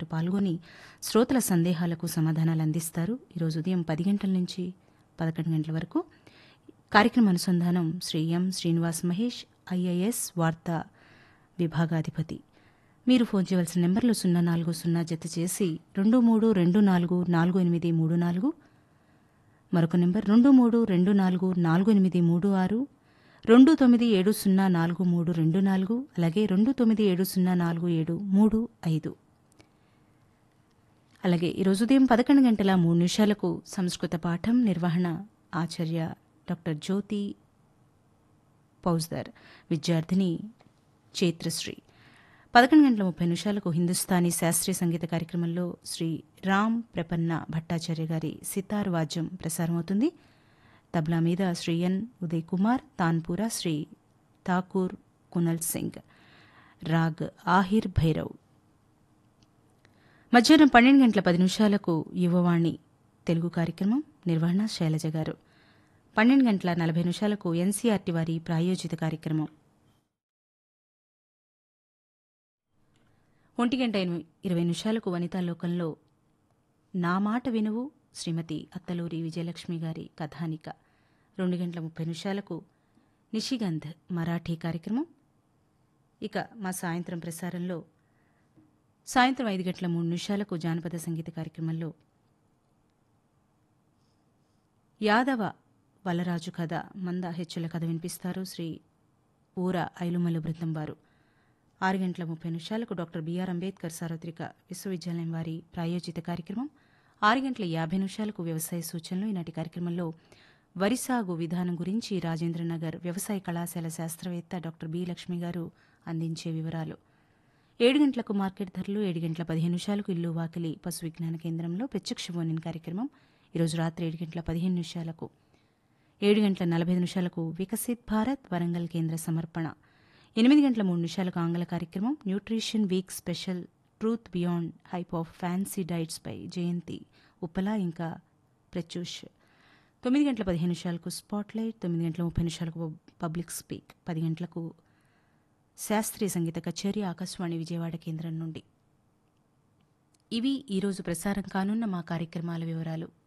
పాల్గొని శ్రోతల సందేహాలకు సమాధానాలు అందిస్తారు ఈరోజు ఉదయం పది గంటల నుంచి పదకొండు గంటల వరకు కార్యక్రమ అనుసంధానం శ్రీ ఎం శ్రీనివాస్ మహేష్ ఐఏఎస్ వార్తా విభాగాధిపతి మీరు ఫోన్ చేయవలసిన నెంబర్లు సున్నా నాలుగు సున్నా జత చేసి రెండు మూడు రెండు నాలుగు నాలుగు ఎనిమిది మూడు నాలుగు మరొక నెంబర్ రెండు మూడు రెండు నాలుగు నాలుగు ఎనిమిది మూడు ఆరు రెండు తొమ్మిది ఏడు సున్నా నాలుగు మూడు రెండు నాలుగు అలాగే రెండు తొమ్మిది ఏడు సున్నా నాలుగు ఏడు మూడు ఐదు అలాగే ఈరోజు ఉదయం పదకొండు గంటల మూడు నిమిషాలకు సంస్కృత పాఠం నిర్వహణ ఆచార్య డాక్టర్ జ్యోతి పౌజ్దర్ విద్యార్థిని చైత్రశ్రీ పదకొండు గంటల ముప్పై నిమిషాలకు హిందుస్థానీ శాస్త్రీయ సంగీత కార్యక్రమంలో శ్రీ రామ్ ప్రపన్న భట్టాచార్య గారి సితార్ వాద్యం ప్రసారమవుతుంది తబ్లా మీద శ్రీ ఎన్ ఉదయ్ కుమార్ తాన్పురా శ్రీ ఠాకూర్ కునల్ సింగ్ రాగ్ ఆహిర్ భైరవ్ మధ్యాహ్నం పన్నెండు గంటల పది నిమిషాలకు యువవాణి తెలుగు కార్యక్రమం నిర్వహణ శైలజ గారు పన్నెండు గంటల నలభై నిమిషాలకు ఎన్సీఆర్టీ వారి ప్రాయోజిత కార్యక్రమం ఒంటి గంట ఎనిమి- ఇరవై నిమిషాలకు వనితా లోకంలో నా మాట వినువు శ్రీమతి అత్తలూరి విజయలక్ష్మి గారి కథానిక రెండు గంటల ముప్పై నిమిషాలకు నిషిగంధ్ మరాఠీ కార్యక్రమం ఇక మా సాయంత్రం ప్రసారంలో సాయంత్రం ఐదు గంటల మూడు నిమిషాలకు జానపద సంగీత కార్యక్రమంలో యాదవ వలరాజు కథ మంద హెచ్చుల కథ వినిపిస్తారు శ్రీ ఊర ఐలుమల్లు బృందం వారు ఆరు గంటల ముప్పై నిమిషాలకు డాక్టర్ బిఆర్ అంబేద్కర్ సార్వత్రిక విశ్వవిద్యాలయం వారి ప్రాయోజిత కార్యక్రమం ఆరు గంటల యాభై నిమిషాలకు వ్యవసాయ సూచనలు ఈనాటి కార్యక్రమంలో వరి సాగు విధానం గురించి రాజేంద్రనగర్ వ్యవసాయ కళాశాల శాస్త్రవేత్త డాక్టర్ బి లక్ష్మి గారు అందించే వివరాలు ఏడు గంటలకు మార్కెట్ ధరలు ఏడు గంటల పదిహేను నిమిషాలకు ఇల్లు వాకిలి పశు విజ్ఞాన కేంద్రంలో ప్రత్యక్ష ఫోన్ కార్యక్రమం ఈరోజు రాత్రి ఏడు గంటల పదిహేను నిమిషాలకు ఏడు గంటల నలభై ఐదు నిమిషాలకు వికసిత్ భారత్ వరంగల్ కేంద్ర సమర్పణ ఎనిమిది గంటల మూడు నిమిషాలకు ఆంగ్ల కార్యక్రమం nutrition week special truth beyond hype of fancy diets పై జయంతి ఉప్పల ఇంకా ప్రత్యూష్ తొమ్మిది గంటల పదిహేను నిమిషాలకు స్పాట్లైట్ తొమ్మిది గంటల ముప్పై నిమిషాలకు పబ్లిక్ స్పీక్ పది గంటలకు శాస్త్రీయ సంగీత కచేరీ ఆకాశవాణి విజయవాడ కేంద్రం నుండి ఇవి ఈరోజు ప్రసారం కానున్న మా కార్యక్రమాల వివరాలు